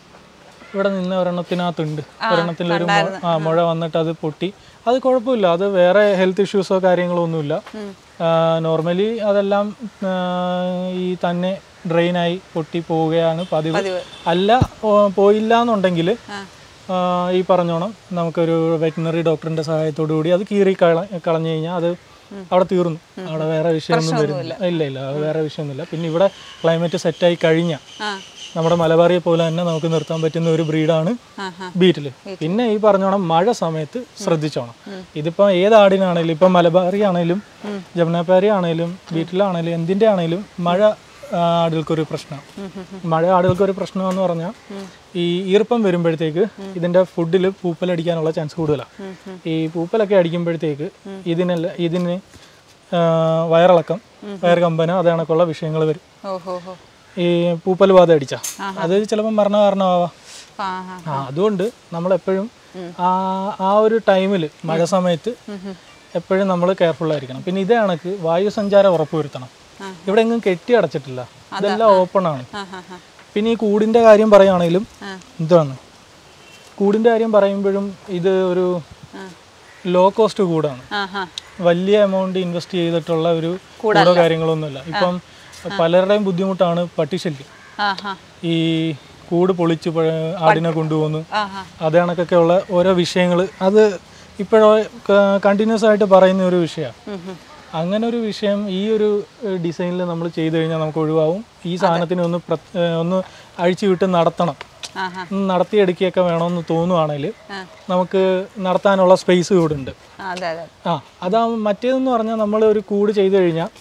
ഇവിടെ നിന്ന ഒരെണ്ണത്തിനകത്തുണ്ട് ഒരെണ്ണത്തിലൊരു മു- ആ മുഴ വന്നിട്ട് അത് പൊട്ടി അത് കുഴപ്പമില്ല അത് വേറെ ഹെൽത്ത് ഇഷ്യൂസോ കാര്യങ്ങളോ ഒന്നുമില്ല നോർമലി അതെല്ലാം ആ, ഈ തന്നെ ഡ്രെയിനായി പൊട്ടി പോവുകയാണ് പതിവ് അല്ല ഓ- പോയില്ല എന്നുണ്ടെങ്കിൽ ഈ പറഞ്ഞോണം നമുക്കൊരു വെറ്റിനറി ഡോക്ടറിന്റെ സഹായത്തോടു കൂടി അത് കീറി കള കളഞ്ഞു കഴിഞ്ഞാൽ അത് അവിടെ തീർന്നു അവിടെ വേറെ വിഷയമൊന്നും വരുന്നില്ല ഇല്ല ഇല്ല അത് വേറെ വിഷയമൊന്നുമില്ല പിന്നെ ഇവിടെ ക്ലൈമറ്റ് സെറ്റായി കഴിഞ്ഞാൽ ആ നമ്മുടെ മലബാറിയെ പോലെ തന്നെ നമുക്ക് നിർത്താൻ പറ്റുന്ന ഒരു ബ്രീഡാണ് ബീറ്റില് പിന്നെ ഈ പറഞ്ഞോണം മഴ സമയത്ത് ശ്രദ്ധിച്ചോണം ഇതിപ്പോ ഏത് ആടിനാണേലും ഇപ്പൊ മലബാറി ആണേലും ജമുനാപ്പാരി ആണേലും ബീറ്റിലാണേലും എന്തിന്റെ ആണേലും മഴ ആ, ആടുകൾക്കൊരു പ്രശ്നം മഴ ആടുകൾക്കൊരു പ്രശ്നം എന്ന് പറഞ്ഞാൽ ഈ ഈർപ്പം വരുമ്പോഴത്തേക്ക് ഇതിന്റെ ഫുഡിൽ പൂപ്പലടിക്കാനുള്ള ചാൻസ് കൂടുതലാണ് ഈ പൂപ്പലൊക്കെ അടിക്കുമ്പോഴത്തേക്ക് ഇതിനല്ല ഇതിന് ആ, വയറിളക്കം വയറുകമ്പനം അത് കണക്കുള്ള വിഷയങ്ങൾ വരും ഓ ഹോ ഹോ ഈ പൂപ്പൽ ബാധ അടിച്ച അത് ചിലപ്പോൾ മരണ കാരണമാവാം ആ ആ ആ അതുകൊണ്ട് നമ്മൾ എപ്പോഴും ആ ആ ഒരു ടൈമിൽ മഴ സമയത്ത് എപ്പോഴും നമ്മൾ കെയർഫുൾ ആയിരിക്കണം പിന്നെ ഇതേ കണക്ക് വായു സഞ്ചാരം ഉറപ്പുവരുത്തണം ഇവിടെ എങ്ങും കെട്ടി അടച്ചിട്ടില്ല ഇതെല്ലാം ഓപ്പൺ ആണ് ആ ആ ആ പിന്നെ ഈ കൂടിന്റെ കാര്യം പറയുകയാണെങ്കിലും ഇതാണ് കൂടിന്റെ കാര്യം പറയുമ്പോഴും ഇത് ഒരു ലോ കോസ്റ്റ് കൂടാണ് ആ ആ വലിയ എമൗണ്ട് ഇൻവെസ്റ്റ് ചെയ്തിട്ടുള്ള ഒരു കൂടോ കാര്യങ്ങളൊന്നുമില്ല ഇപ്പം പലരുടെയും ബുദ്ധിമുട്ടാണ് പട്ടിശല്യം ആ ആ ഈ കൂട് പൊളിച്ച് പഴ- ആടിനെ കൊണ്ടുപോകുന്നു ആ ആ അത് കണക്കൊക്കെ ഉള്ള ഓരോ വിഷയങ്ങൾ അത് ഇപ്പോഴോ കണ്ടിന്യൂസ് ആയിട്ട് പറയുന്ന ഒരു വിഷയമാണ് അങ്ങനെ ഒരു വിഷയം ഈ ഒരു ഡിസൈനിൽ നമ്മൾ ചെയ്തു കഴിഞ്ഞാൽ നമുക്ക് ഒഴിവാവും ഈ സാധനത്തിന് ഒന്ന് പ്ര- ഏഹ് ഒന്ന് അഴിച്ചു വിട്ട് നടത്തണം ആ ആ ഒന്ന് നടത്തിയെടുക്കുകയൊക്കെ വേണമെന്ന് തോന്നുവാണെങ്കിൽ നമുക്ക് നടത്താനുള്ള സ്പേസ് ഇവിടെ ഉണ്ട് ആ, അതെ അതെ ആ അതാ മറ്റേതെന്ന് പറഞ്ഞാൽ നമ്മൾ ഒരു കൂട് ചെയ്തു കഴിഞ്ഞാൽ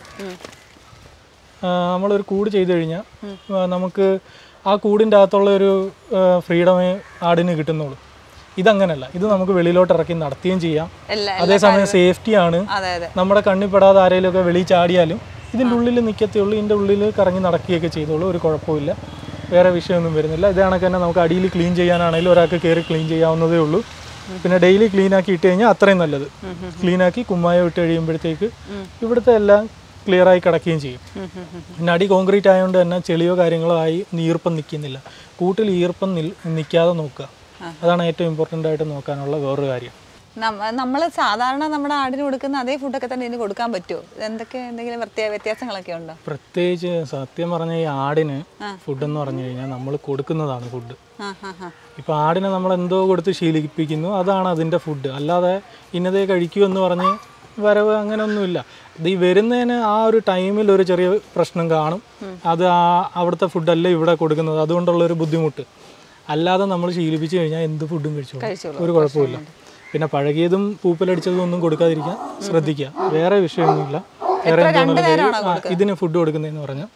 നമ്മളൊരു കൂട് ചെയ്തു കഴിഞ്ഞാൽ നമുക്ക് ആ കൂടിൻ്റെ അകത്തുള്ള ഒരു ഫ്രീഡമേ ആടിന് കിട്ടുന്നുള്ളൂ ഇതങ്ങനല്ല ഇത് നമുക്ക് വെളിയിലോട്ട് ഇറക്കി നടത്തുകയും ചെയ്യാം എല്ലാ അതേസമയം സേഫ്റ്റിയാണ് അതെ അതെ നമ്മുടെ കണ്ണിൽ പെടാതെ ആരെങ്കിലുമൊക്കെ വെളിയിൽ ചാടിയാലും ഇതിൻ്റെ ഉള്ളിൽ നിൽക്കത്തേ ഉള്ളൂ ഇതിൻ്റെ ഉള്ളിൽ കറങ്ങി നടക്കുകയൊക്കെ ചെയ്തോളൂ ഒരു കുഴപ്പമില്ല വേറെ വിഷയമൊന്നും വരുന്നില്ല ഇത് കണക്ക് തന്നെ നമുക്ക് അടിയിൽ ക്ലീൻ ചെയ്യാനാണെങ്കിലും ഒരാൾക്ക് കയറി ക്ലീൻ ചെയ്യാവുന്നതേ ഉള്ളൂ പിന്നെ ഡെയിലി ക്ലീൻ ആക്കി ഇട്ട് കഴിഞ്ഞാൽ അത്രയും നല്ലത് ക്ലീൻ ആക്കി കുമ്മായം ഇട്ട് കഴിയുമ്പോഴത്തേക്ക് ഇവിടുത്തെ എല്ലാം ക്ലിയർ ആയി കിടക്കുകയും ചെയ്യും പിന്നെ അടി കോൺക്രീറ്റ് ആയതുകൊണ്ട് തന്നെ ചെളിയോ കാര്യങ്ങളോ ആയി ഈർപ്പം നിൽക്കുന്നില്ല കൂട്ടിൽ ഈർപ്പം നിൽക്കാതെ നോക്കുക അതാണ് ഏറ്റവും ഇമ്പോർട്ടൻ്റ് ആയിട്ട് നോക്കാനുള്ള വേറൊരു കാര്യം നമ്മൾ സാധാരണ നമ്മുടെ ആടിന് കൊടുക്കുന്ന അതേ ഫുഡൊക്കെ തന്നെ ഇതിന് കൊടുക്കാൻ പറ്റുമോ എന്തൊക്കെ എന്തെങ്കിലും പ്രത്യേക വ്യത്യാസങ്ങളൊക്കെ ഉണ്ടോ പ്രത്യേകിച്ച് സത്യം പറഞ്ഞ ഈ ആടിന് ഫുഡ് എന്ന് പറഞ്ഞു കഴിഞ്ഞാൽ നമ്മൾ കൊടുക്കുന്നതാണ് ഫുഡ് ആ ഹാ ഹാ ഇപ്പോൾ ആടിനെ നമ്മൾ എന്തോ കൊടുത്ത് ശീലിപ്പിക്കുന്നു അതാണ് അതിൻ്റെ ഫുഡ് അല്ലാതെ ഇന്നതേ കഴിക്കൂ എന്ന് പറഞ്ഞ് വരവ് അങ്ങനെയൊന്നുമില്ല ഇത് ഈ വരുന്നതിന് ആ ഒരു ടൈമിൽ ഒരു ചെറിയ പ്രശ്നം കാണും അത് ആ അവിടുത്തെ ഫുഡല്ല ഇവിടെ കൊടുക്കുന്നത് അതുകൊണ്ടുള്ള ഒരു ബുദ്ധിമുട്ട് അല്ലാതെ നമ്മൾ ശീലിപ്പിച്ച് കഴിഞ്ഞാൽ എന്ത് ഫുഡും കഴിച്ചോളും ഒരു കുഴപ്പമില്ല പിന്നെ പഴകിയതും പൂപ്പലടിച്ചതും ഒന്നും കൊടുക്കാതിരിക്കാൻ ശ്രദ്ധിക്കുക വേറെ വിഷയമൊന്നുമില്ല വേറെ എന്താണ് ആ, ഇതിന് ഫുഡ് കൊടുക്കുന്നതെന്ന് പറഞ്ഞാൽ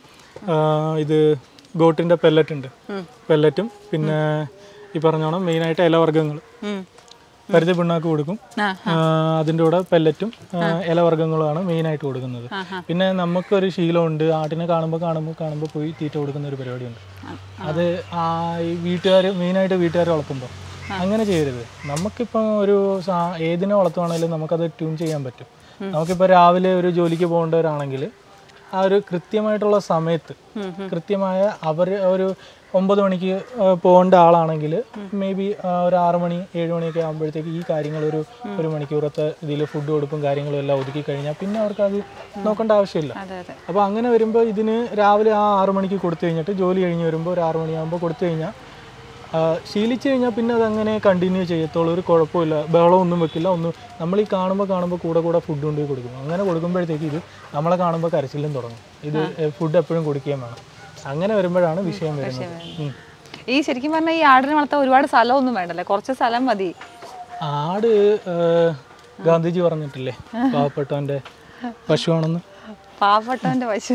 ഇത് ഗോട്ടിൻ്റെ പെല്ലറ്റ് ഉണ്ട് പെല്ലറ്റും പിന്നെ ഈ പറഞ്ഞോണം മെയിനായിട്ട് ഇലവർഗ്ഗങ്ങൾ പരുത്തി പിണ്ണാക്ക് കൊടുക്കും ആ, ആ, അതിൻ്റെ കൂടെ പെല്ലറ്റും ആ, ഇലവർഗ്ഗങ്ങളുമാണ് മെയിനായിട്ട് കൊടുക്കുന്നത് പിന്നെ നമുക്കൊരു ശീലമുണ്ട് ആട്ടിനെ കാണുമ്പോൾ കാണുമ്പോൾ കാണുമ്പോൾ പോയി തീറ്റ കൊടുക്കുന്ന ഒരു പരിപാടിയുണ്ട് അത് ആ ഈ വീട്ടുകാർ മെയിനായിട്ട് വീട്ടുകാർ വളർത്തുമ്പോൾ അങ്ങനെ ചെയ്യരുത് നമുക്കിപ്പോൾ ഒരു സാ- ഏതിനെ വളർത്തുവാണെങ്കിലും നമുക്കത് ട്യൂൺ ചെയ്യാൻ പറ്റും നമുക്കിപ്പോൾ രാവിലെ ഒരു ജോലിക്ക് പോകേണ്ടവരാണെങ്കിൽ ആ ഒരു കൃത്യമായിട്ടുള്ള സമയത്ത് കൃത്യമായ അവർ ഒരു ഒമ്പത് മണിക്ക് ആ, പോകേണ്ട ആളാണെങ്കിൽ മേ ബി ഒരു ആറ് മണി ഏഴ് മണിയൊക്കെ ആകുമ്പോഴത്തേക്ക് ഈ കാര്യങ്ങൾ ഒരു ഒരു മണിക്കൂറത്തെ ഇതിൽ ഫുഡ് കൊടുപ്പും കാര്യങ്ങളും എല്ലാം ഒതുക്കി കഴിഞ്ഞാൽ പിന്നെ അവർക്ക് അത് നോക്കേണ്ട ആവശ്യമില്ല അതെ അതെ അപ്പോൾ അങ്ങനെ വരുമ്പോൾ ഇതിന് രാവിലെ ആ ആറ് മണിക്ക് കൊടുത്തു കഴിഞ്ഞിട്ട് ജോലി കഴിഞ്ഞ് വരുമ്പോൾ ഒരു ആറ് മണിയാകുമ്പോൾ കൊടുത്തു കഴിഞ്ഞാൽ ആ, ശീലിച്ചു കഴിഞ്ഞാൽ പിന്നെ അതങ്ങനെ കണ്ടിന്യൂ ചെയ്യത്തുള്ളൂ ഒരു കുഴപ്പമില്ല ബഹളമൊന്നും വെക്കില്ല ഒന്നും നമ്മൾ ഈ കാണുമ്പോൾ കാണുമ്പോൾ കൂടെ കൂടെ ഫുഡ് കൊണ്ടുപോയി കൊടുക്കും അങ്ങനെ കൊടുക്കുമ്പോഴത്തേക്ക് ഇത് നമ്മളെ കാണുമ്പോൾ കരച്ചിലും തുടങ്ങും ഇത് ഫുഡ് എപ്പോഴും കൊടുക്കുകയും വേണം അങ്ങനെ വരുമ്പോഴാണ് വിഷയം വരുന്നത് ഉം. ഈ ശരിക്കും പറഞ്ഞാൽ ഈ ആടിനെ വളർത്താൻ ഒരുപാട് സ്ഥലമൊന്നും വേണ്ടല്ലേ കുറച്ച് സ്ഥലം മതി ആട് ആ, ഗാന്ധിജി പറഞ്ഞിട്ടില്ലേ പാവപ്പെട്ടവൻ്റെ പശുവാണെന്ന് പാവപ്പെട്ടവന്റെ പശു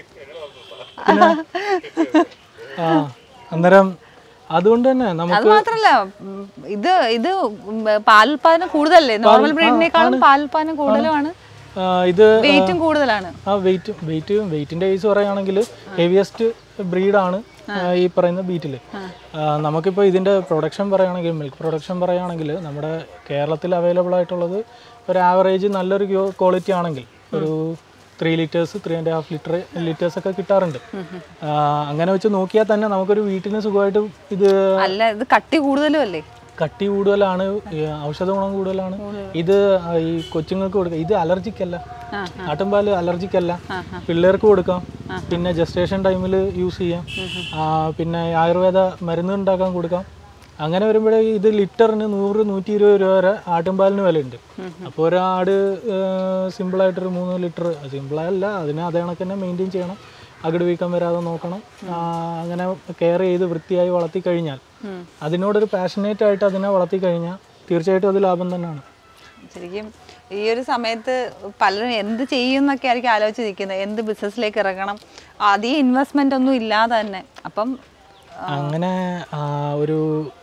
ആ അന്നേരം അതുകൊണ്ട് തന്നെ നമുക്ക് അത് മാത്രല്ല ഉം, ഇത് ഇത് ഉം, പാലുൽപാദനം കൂടുതലല്ലേ നോർമൽ ബ്രീഡിനേക്കാളും പാലുൽപാദനം കൂടുതലുമാണ് ആ, ഇത് വെയിറ്റും കൂടുതലാണ് ആ വെയിറ്റ് വെയിറ്റ് വെയിറ്റിന്റെ കേസ് പറയുകയാണെങ്കിൽ ഹെവിയസ്റ്റ് ബ്രീഡാണ് ഈ പറയുന്ന ബീറ്റിൽ നമുക്കിപ്പോൾ ഇതിന്റെ പ്രൊഡക്ഷൻ പറയുകയാണെങ്കിൽ മിൽക്ക് പ്രൊഡക്ഷൻ പറയുകയാണെങ്കിൽ നമ്മുടെ കേരളത്തിൽ അവൈലബിൾ ആയിട്ടുള്ളത് ഒരു ആവറേജ് നല്ലൊരു ക്വാളിറ്റി ആണെങ്കിൽ ഒരു three litres three and half litre litres ഒക്കെ കിട്ടാറുണ്ട് ആ, അങ്ങനെ വെച്ച് നോക്കിയാൽ തന്നെ നമുക്കൊരു വീട്ടിന് സുഖമായിട്ട് ഇത് അല്ല ഇത് കട്ടി കൂടുതലും അല്ലേ കട്ടി കൂടുതലാണ് ഈ ഔഷധ ഗുണം കൂടുതലാണ് ഇത് ആ, ഈ കൊച്ചുങ്ങൾക്ക് കൊടുക്കുക ഇത് അലർജിക് അല്ല ആട്ടുംപാല് അലർജിക് അല്ല പിള്ളേർക്ക് കൊടുക്കാം പിന്നെ ജസ്റ്റേഷൻ ടൈമിൽ യൂസ് ചെയ്യാം ആ, പിന്നെ ആയുർവേദ മരുന്ന് ഉണ്ടാക്കാൻ കൊടുക്കാം അങ്ങനെ വരുമ്പോഴേ ഇത് ലിറ്ററിന് നൂറ് നൂറ്റി ഇരുപത് രൂപ വരെ ആട്ടുംപാലിന് വിലയുണ്ട് അപ്പോൾ ഒരാട് സിമ്പിളായിട്ടൊരു മൂന്ന് ലിറ്റർ സിമ്പിളല്ല അതിനെ അതേ കണക്ക് തന്നെ മെയിൻറ്റെയിൻ ചെയ്യണം അകിട് വീക്കം വരാതെ നോക്കണം ആ, അങ്ങനെ കെയർ ചെയ്ത് വൃത്തിയായി വളർത്തി കഴിഞ്ഞാൽ അതിനോടൊരു പാഷനേറ്റ് ആയിട്ട് അതിനെ വളർത്തി കഴിഞ്ഞാൽ തീർച്ചയായിട്ടും അത് ലാഭം തന്നെയാണ് ശരിക്കും ഈ ഒരു സമയത്ത് പലരും എന്ത് ചെയ്യും എന്നൊക്കെ ആയിരിക്കും ആലോചിച്ച് നിൽക്കുന്നത് എന്ത് ബിസിനസ്സിലേക്ക് ഇറങ്ങണം അധികം ഇൻവെസ്റ്റ്മെന്റ് ഒന്നും ഇല്ലാതെ തന്നെ അപ്പം അങ്ങനെ ആ, ഒരു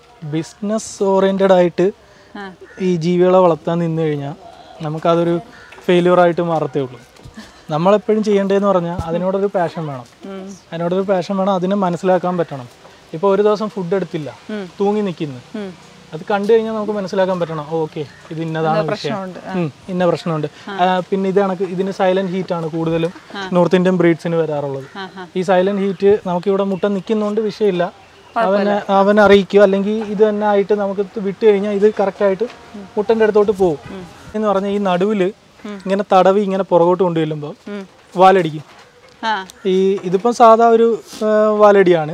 ബിസിനസ് ഓറിയൻറ്റഡ് ആയിട്ട് ആ. ഈ ജീവികളെ വളർത്താൻ നിന്ന് കഴിഞ്ഞാൽ നമുക്കതൊരു ഫെയിലിയർ ആയിട്ട് മാറത്തേ ഉള്ളൂ നമ്മളെപ്പോഴും ചെയ്യേണ്ടതെന്ന് പറഞ്ഞാൽ അതിനോടൊരു പാഷൻ വേണം അതിനോടൊരു പാഷൻ വേണം അതിനെ മനസ്സിലാക്കാൻ പറ്റണം ഇപ്പോൾ ഒരു ദിവസം ഫുഡ് എടുത്തില്ല തൂങ്ങി നിൽക്കുന്നു അത് കണ്ടു കഴിഞ്ഞാൽ നമുക്ക് മനസ്സിലാക്കാൻ പറ്റണം ഓക്കെ ഇത് ഇന്നതാണ് വിഷയം ഉം, ഇന്ന പ്രശ്നമുണ്ട് ആ, പിന്നെ ഇത് കണക്ക് ഇതിന് സൈലന്റ് ഹീറ്റ് ആണ് കൂടുതലും നോർത്ത് ഇന്ത്യൻ ബ്രീഡ്സിന് വരാറുള്ളത് ഈ സൈലന്റ് ഹീറ്റ് നമുക്കിവിടെ മുട്ട നിൽക്കുന്നതുകൊണ്ട് വിഷയമില്ല അവനെ അവനെ അറിയിക്കുക അല്ലെങ്കിൽ ഇത് തന്നെ ആയിട്ട് നമുക്ക് ഇത് വിട്ട് കഴിഞ്ഞാൽ ഇത് കറക്റ്റായിട്ട് മുട്ടൻ്റെ അടുത്തോട്ട് പോകും എന്ന് പറഞ്ഞാൽ ഈ നടുവിൽ ഇങ്ങനെ തടവി ഇങ്ങനെ പുറകോട്ട് കൊണ്ടുചെല്ലുമ്പോൾ വാലടിക്കും ആ ഈ ഇതിപ്പം സാധാ ഒരു ആ, വാലടിയാണ്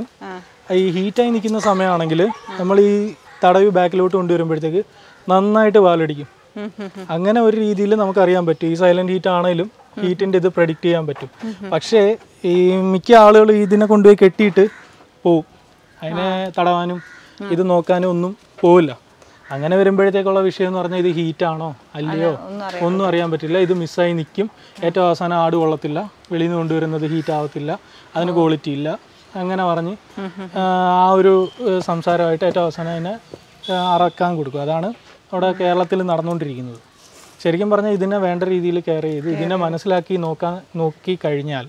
ഈ ഹീറ്റായി നിൽക്കുന്ന സമയമാണെങ്കിൽ നമ്മൾ ഈ തടവി ബാക്കിലോട്ട് കൊണ്ടുവരുമ്പോഴത്തേക്ക് നന്നായിട്ട് വാലടിക്കും അങ്ങനെ ഒരു രീതിയിൽ നമുക്കറിയാൻ പറ്റും ഈ സൈലന്റ് ഹീറ്റ് ആണെങ്കിലും ഹീറ്റിൻ്റെ ഇത് പ്രഡിക്റ്റ് ചെയ്യാൻ പറ്റും പക്ഷേ ഈ മിക്ക ആളുകൾ ഇതിനെ കൊണ്ടുപോയി കെട്ടിയിട്ട് പോവും അതിനെ തടവാനും ഇത് നോക്കാനും ഒന്നും പോവില്ല അങ്ങനെ വരുമ്പോഴത്തേക്കുള്ള വിഷയം എന്ന് പറഞ്ഞാൽ ഇത് ഹീറ്റാണോ അല്ലയോ ഒന്നും അറിയാൻ പറ്റില്ല ഇത് മിസ്സായി നിൽക്കും ഏറ്റവും അവസാനം ആട് കൊള്ളത്തില്ല വെളിയിൽ നിന്ന് കൊണ്ടുവരുന്നത് ഹീറ്റ് ആവത്തില്ല അതിന് ക്വാളിറ്റി ഇല്ല അങ്ങനെ പറഞ്ഞ് ആ, ആ ഒരു ഏഹ്, സംസാരമായിട്ട് ഏറ്റവും അവസാനം അതിനെ ആ, അറക്കാൻ കൊടുക്കും അതാണ് അവിടെ കേരളത്തിൽ നടന്നുകൊണ്ടിരിക്കുന്നത് ശരിക്കും പറഞ്ഞാൽ ഇതിനെ വേണ്ട രീതിയിൽ കെയർ ചെയ്ത് ഇതിനെ മനസ്സിലാക്കി നോക്കാൻ നോക്കി കഴിഞ്ഞാൽ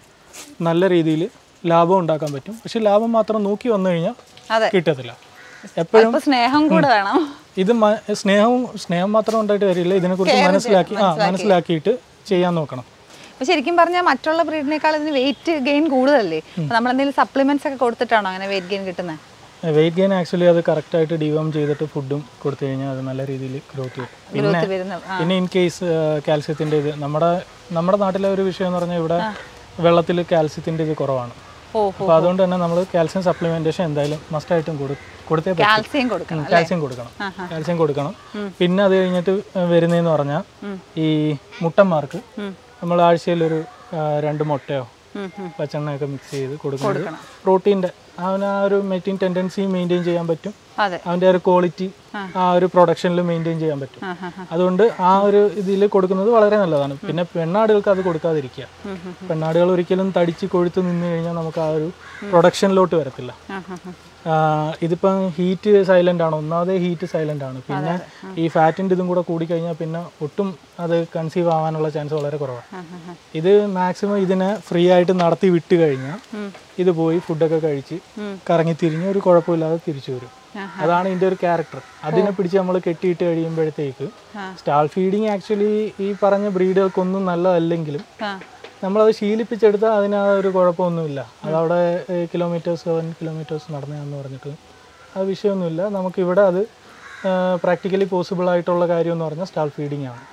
നല്ല രീതിയിൽ ലാഭം ഉണ്ടാക്കാൻ പറ്റും പക്ഷെ ലാഭം മാത്രം നോക്കി വന്നു കഴിഞ്ഞാൽ അതെ കിട്ടത്തില്ല എപ്പോഴും അപ്പൊ സ്നേഹം കൂടെ വേണം ഇത് മ- സ്നേഹവും സ്നേഹം മാത്രം ഉണ്ടായിട്ട് കാര്യമില്ല ഇതിനെക്കുറിച്ച് മനസ്സിലാക്കി ആ മനസ്സിലാക്കിയിട്ട് ചെയ്യാൻ നോക്കണം അപ്പൊ ശരിക്കും പറഞ്ഞാൽ മറ്റുള്ള ബ്രീഡിനേക്കാൾ ഇതിന് വെയിറ്റ് ഗെയിൻ കൂടുതലല്ലേ അപ്പൊ നമ്മൾ എന്തെങ്കിലും സപ്ലിമെന്റ്സ് ഒക്കെ കൊടുത്തിട്ടാണോ അങ്ങനെ വെയിറ്റ് ഗെയിൻ കിട്ടുന്നത് വെയിറ്റ് ഗെയിൻ ആക്ച്വലി അത് കറക്റ്റായിട്ട് ഡിവോം ചെയ്തിട്ട് ഫുഡും കൊടുത്തു കഴിഞ്ഞാൽ അത് നല്ല രീതിയിൽ ഗ്രോത്ത് ചെയ്യും പിന്നെ ഗ്രോത്ത് വരുന്ന ആ, പിന്നെ ഇൻ കേസ് കാൽസ്യത്തിൻ്റെ ഇത് നമ്മുടെ നമ്മുടെ നാട്ടിലെ ഒരു വിഷയം എന്ന് പറഞ്ഞാൽ ഇവിടെ വെള്ളത്തിൽ കാൽസ്യത്തിൻ്റെ ഇത് കുറവാണ് ഓ അപ്പോൾ അതുകൊണ്ട് തന്നെ നമ്മൾ കാൽസ്യം സപ്ലിമെൻറ്റേഷൻ എന്തായാലും മസ്റ്റായിട്ടും കൊടു കൊടുത്തേ പറ്റും കാൽസ്യം കൊടുക്കണം കാൽസ്യം കൊടുക്കണം കാൽസ്യം കൊടുക്കണം പിന്നെ അത് കഴിഞ്ഞിട്ട് വരുന്നതെന്ന് പറഞ്ഞാൽ ഈ മുട്ടന്മാർക്ക് നമ്മൾ ആഴ്ചയിൽ ഒരു ആ, രണ്ട് മുട്ടയോ ഉം, ഉം. പച്ചെണ്ണയൊക്കെ മിക്സ് ചെയ്ത് കൊടുക്കുന്നത് പ്രോട്ടീൻ്റെ അവന് ആ ഒരു മെറ്റീൻ ടെൻഡൻസി മെയിൻറ്റെയിൻ ചെയ്യാൻ പറ്റും അതെ അവൻ്റെ ഒരു ക്വാളിറ്റി ആ ഒരു പ്രൊഡക്ഷനിൽ മെയിൻറ്റെയിൻ ചെയ്യാൻ പറ്റും ആ, ആ, ആ. അതുകൊണ്ട് ആ ഒരു ഇതിൽ കൊടുക്കുന്നത് വളരെ നല്ലതാണ് പിന്നെ പെണ്ണാടുകൾക്ക് അത് കൊടുക്കാതിരിക്കുക പെണ്ണാടുകൾ ഒരിക്കലും തടിച്ച് കൊഴുത്ത് നിന്ന് കഴിഞ്ഞാൽ നമുക്ക് ആ ഒരു പ്രൊഡക്ഷനിലോട്ട് വരത്തില്ല ആ, ആ, ആ. ആ, ഇതിപ്പം ഹീറ്റ് സൈലന്റ് ആണ് ഒന്നാമതേ ഹീറ്റ് സൈലന്റ് ആണ് പിന്നെ ഈ ഫാറ്റിൻ്റെ ഇതും കൂടെ കൂടിക്കഴിഞ്ഞാൽ പിന്നെ ഒട്ടും അത് കൺസീവ് ആവാനുള്ള ചാൻസ് വളരെ കുറവാണ് ഇത് മാക്സിമം ഇതിനെ ഫ്രീ ആയിട്ട് നടത്തി വിട്ട് കഴിഞ്ഞാൽ ഇത് പോയി ഫുഡൊക്കെ കഴിച്ച് കറങ്ങി തിരിഞ്ഞ് ഒരു കുഴപ്പമില്ലാതെ തിരിച്ചു വരും അതാണ് ഇതിൻ്റെ ഒരു ക്യാരക്ടർ അതിനെ പിടിച്ച് നമ്മൾ കെട്ടിയിട്ട് കഴിയുമ്പോഴത്തേക്ക് സ്റ്റാൾ ഫീഡിങ് ആക്ച്വലി ഈ പറഞ്ഞ ബ്രീഡുകൾക്കൊന്നും നല്ലതല്ലെങ്കിലും ആ. നമ്മളത് ശീലിപ്പിച്ചെടുത്താൽ അതിന് ആ ഒരു കുഴപ്പമൊന്നുമില്ല അതവിടെ കിലോമീറ്റേഴ്സ് സെവൻ കിലോമീറ്റേഴ്സ് നടന്നതെന്ന് പറഞ്ഞിട്ട് അത് വിഷയമൊന്നുമില്ല നമുക്കിവിടെ അത് പ്രാക്ടിക്കലി പോസിബിൾ ആയിട്ടുള്ള കാര്യം എന്ന് പറഞ്ഞാൽ സ്റ്റാൾ ഫീഡിങ് ആണ്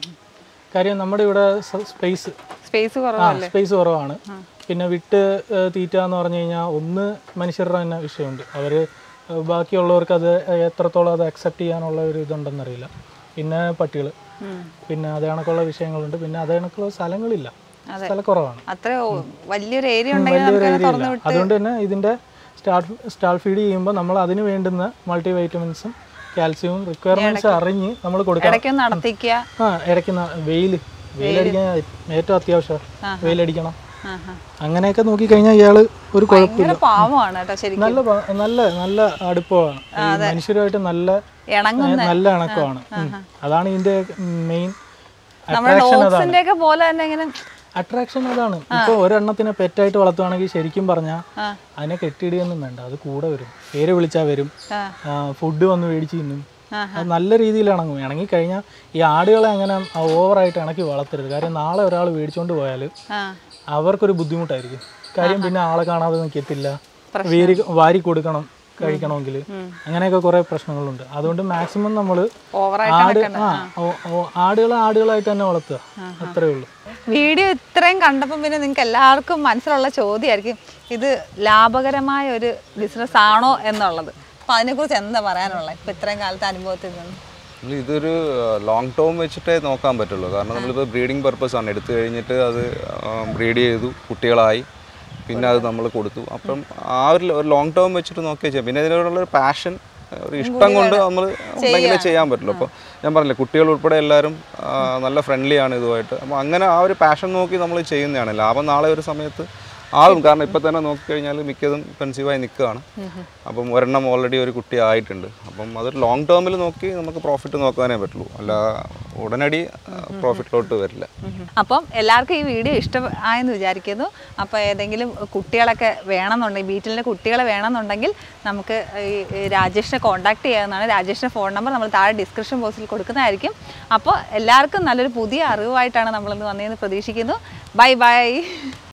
കാര്യം നമ്മുടെ ഇവിടെ സ്പേസ് സ്പേസ് ആ കുറവല്ലേ സ്പേസ് കുറവാണ് പിന്നെ വിട്ട് ഏഹ്, തീറ്റ എന്ന് പറഞ്ഞു കഴിഞ്ഞാൽ ഒന്ന് മനുഷ്യരുടെ തന്നെ വിഷയമുണ്ട് അവർ ബാക്കിയുള്ളവർക്ക് അത് എത്രത്തോളം അത് അക്സെപ്റ്റ് ചെയ്യാനുള്ള ഒരു ഇതുണ്ടെന്നറിയില്ല പിന്നെ പട്ടികൾ പിന്നെ അത് കണക്കുള്ള വിഷയങ്ങളുണ്ട് പിന്നെ അത് കണക്കുള്ള സ്ഥലങ്ങളില്ല സ്ഥലക്കുറവാണ് അത്ര വലിയൊരു ഏരിയ ഉണ്ടെങ്കിൽ നമുക്ക് വലിയൊരു തുറന്നു ഏരിയ അതുകൊണ്ട് തന്നെ ഇതിന്റെ സ്റ്റാർ സ്റ്റാൾ ഫീഡ് ചെയ്യുമ്പോൾ നമ്മൾ അതിന് വേണ്ടുന്ന മൾട്ടി വൈറ്റമിൻസും കാൽസ്യവും റിക്വയർമെന്റ്സ് അറിഞ്ഞ് നമ്മൾ കൊടുക്കണം ഇടയ്ക്കൊന്ന് നടത്തിക്കുക ആ ഇടയ്ക്ക് വെയിൽ വെയിലടിക്കാൻ ഏറ്റവും അത്യാവശ്യം വെയിലടിക്കണം ആ, ആ. അങ്ങനെയൊക്കെ നോക്കിക്കഴിഞ്ഞാൽ ഇയാള് ഒരു കുഴപ്പമില്ല ഭയങ്കര പാവമാണ് കേട്ടോ ശരിക്കും നല്ല പ- നല്ല നല്ല അടുപ്പമാണ് ഈ മനുഷ്യരുമായിട്ട് നല്ല ഇണങ്ങുന്ന നല്ല ഇണക്കമാണ് ഉം. അതാണ് ഇതിന്റെ മെയിൻ നമ്മുടെ അട്രാക്ഷൻ അതാണ് ഡോഗ്സിന്റെ ഒക്കെ പോലെ തന്നെ ഇങ്ങനെ അട്രാക്ഷൻ അതാണ് ഇപ്പൊ ഒരെണ്ണത്തിനെ പെറ്റായിട്ട് വളർത്തുവാണെങ്കിൽ ശരിക്കും പറഞ്ഞാൽ അതിനെ കെട്ടിയിടുകയൊന്നും വേണ്ട അത് കൂടെ വരും പേര് വിളിച്ചാൽ വരും ആ. ഫുഡ് വന്ന് മേടിച്ച് തിന്നും അത് നല്ല രീതിയിൽ ഇണങ്ങും ഇണങ്ങി കഴിഞ്ഞാൽ ഈ ആടുകളെ അങ്ങനെ ഓവറായിട്ട് ഇണക്കി വളർത്തരുത് കാര്യം നാളെ ഒരാൾ മേടിച്ചോണ്ട് പോയാൽ ആ അവർക്കൊരു ബുദ്ധിമുട്ടായിരിക്കും കാര്യം പിന്നെ ആളെ കാണാതെ നിൽക്കത്തില്ല വേരി വാരി കൊടുക്കണം കഴിക്കണമെങ്കിൽ അങ്ങനെയൊക്കെ കുറെ പ്രശ്നങ്ങളുണ്ട് അതുകൊണ്ട് മാക്സിമം നമ്മൾ ഓവറായിട്ട് ആട് ആ ഓ- ഓ- ആടുകളെ ആടുകളായിട്ട് തന്നെ വളർത്തുക അത്രേ ഉള്ളൂ വീഡിയോ ഇത്രയും കണ്ടപ്പം പിന്നെ നിങ്ങൾക്ക് എല്ലാവർക്കും മനസ്സിലുള്ള ചോദ്യമായിരിക്കും ഇത് ലാഭകരമായ ഒരു ബിസിനസ് ആണോ എന്നുള്ളത് അപ്പം അതിനെക്കുറിച്ച് എന്താ പറയാനുള്ളത് ഇപ്പം ഇത്രയും കാലത്തെ അനുഭവത്തിൽ നിന്ന് നമ്മൾ ഇതൊരു ലോങ് ടേം വെച്ചിട്ടേ നോക്കാൻ പറ്റുള്ളൂ കാരണം നമ്മളിപ്പോൾ ബ്രീഡിംഗ് പർപ്പസ് ആണ് എടുത്തു കഴിഞ്ഞിട്ട് അത് ബ്രീഡ് ചെയ്തു കുട്ടികളായി പിന്നെ അത് നമ്മൾ കൊടുത്തു അപ്പം ആ ഒരു ഒരു ലോങ് ടേം വെച്ചിട്ട് നോക്കിയാൽ ചെയ്യാം പിന്നെ ഇതിനോടുള്ള ഒരു പാഷൻ ഒരു ഇഷ്ടം കൊണ്ട് നമ്മൾ ഉണ്ടെങ്കിലേ ചെയ്യാൻ പറ്റുള്ളൂ അപ്പോൾ ഞാൻ പറഞ്ഞില്ലേ കുട്ടികൾ ഉൾപ്പെടെ എല്ലാവരും ആ, നല്ല ഫ്രണ്ട്ലി ആണ് ഇതുമായിട്ട് അപ്പോൾ അങ്ങനെ ആ ഒരു പാഷൻ നോക്കി നമ്മൾ ചെയ്യുന്നതാണ് ലാഭം നാളെ ഒരു സമയത്ത് ആവും കാരണം ഇപ്പം തന്നെ നോക്കിക്കഴിഞ്ഞാൽ മിക്കതും പെൻസീവായി നിൽക്കുകയാണ് അപ്പം ഒരെണ്ണം ഓൾറെഡി ഒരു കുട്ടി ആയിട്ടുണ്ട് അപ്പം അതൊരു ലോങ് ടേമിൽ നോക്കി നമുക്ക് പ്രോഫിറ്റ് നോക്കാനേ പറ്റുള്ളൂ അല്ല ഉടനടി പ്രോഫിറ്റിലോട്ട് വരില്ല അപ്പം എല്ലാവർക്കും ഈ വീഡിയോ ഇഷ്ടമായെന്ന് വിചാരിക്കുന്നു അപ്പോൾ ഏതെങ്കിലും കുട്ടികളൊക്കെ വേണമെന്നുണ്ടെങ്കിൽ വീട്ടിലെ കുട്ടികളെ വേണമെന്നുണ്ടെങ്കിൽ നമുക്ക് ഈ ഈ രാജേഷിനെ കോൺടാക്ട് ചെയ്യാവുന്നതാണ് രാജേഷിൻ്റെ ഫോൺ നമ്പർ നമ്മൾ താഴെ ഡിസ്ക്രിപ്ഷൻ ബോക്സിൽ കൊടുക്കുന്നതായിരിക്കും അപ്പോൾ എല്ലാവർക്കും നല്ലൊരു പുതിയ അറിവായിട്ടാണ് നമ്മളിന്ന് വന്നതെന്ന് പ്രതീക്ഷിക്കുന്നു ബൈ ബൈ